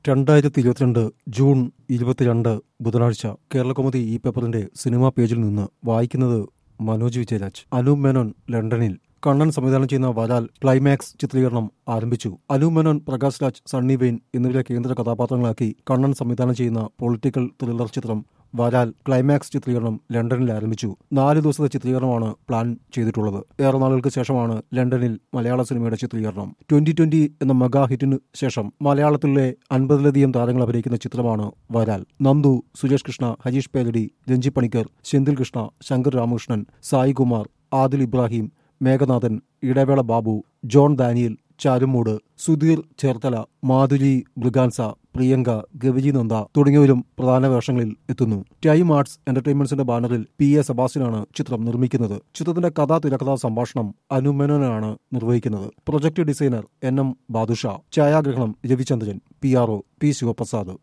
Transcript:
രണ്ടായിരത്തി ഇരുപത്തിരണ്ട് ജൂൺ ഇരുപത്തിരണ്ട് ബുധനാഴ്ച കേരളകൗമുദി ഈ പേപ്പറിന്റെ സിനിമാ പേജിൽ നിന്ന് വായിക്കുന്നത് മനോജ് വിജയരാജ് അനൂപ് മേനോൻ ലണ്ടനിൽ കണ്ണൻ സംവിധാനം ചെയ്യുന്ന വരാൽ ക്ലൈമാക്സ് ചിത്രീകരണം ആരംഭിച്ചു അനൂപ് മേനോൻ പ്രകാശ് രാജ് സണ്ണി വെയിൻ എന്നിവരെ കേന്ദ്ര കഥാപാത്രങ്ങളാക്കി കണ്ണൻ സംവിധാനം ചെയ്യുന്ന പൊളിറ്റിക്കൽ ത്രില്ലർ ചിത്രം വരാൽ ക്ലൈമാക്സ് ചിത്രീകരണം ലണ്ടനിൽ ആരംഭിച്ചു നാല് ദിവസത്തെ ചിത്രീകരണമാണ് പ്ലാൻ ചെയ്തിട്ടുള്ളത് ഏറെ നാളുകൾക്ക് ശേഷമാണ് ലണ്ടനിൽ മലയാള സിനിമയുടെ ചിത്രീകരണം ട്വന്റി ട്വന്റി എന്ന മെഗാ ഹിറ്റിന് ശേഷം മലയാളത്തിലെ അൻപതിലധികം താരങ്ങൾ അഭിനയിക്കുന്ന ചിത്രമാണ് വരാൽ നന്ദു സുരേഷ് കൃഷ്ണ ഹരീഷ് പേലടി രഞ്ജി പണിക്കർ സെന്തിൽ കൃഷ്ണ ശങ്കർ രാമകൃഷ്ണൻ സായി കുമാർ ആദിൽ ഇബ്രാഹിം മേഘനാഥൻ ഇടവേള ബാബു ജോൺ ദാനിയൽ ചാരുമൂട് സുധീർ ചേർത്തല മാധുരി ബ്രിഗാൻസ പ്രിയങ്ക ഗവിജി നന്ദ തുടങ്ങിയവരും പ്രധാന വേഷങ്ങളിൽ എത്തുന്നു ടൈം ആർട്സ് എന്റർടൈൻമെന്റ്സിന്റെ ബാനറിൽ പി എ സെബാസ്റ്റ്യനാണ് ചിത്രം നിർമ്മിക്കുന്നത് ചിത്രത്തിന്റെ കഥാ തിരക്കഥാ സംഭാഷണം അനുമേനോനാണ് നിർവഹിക്കുന്നത് project designer N M Badusha ഛായാഗ്രഹണം Ravichandran P R O P Sivaprasad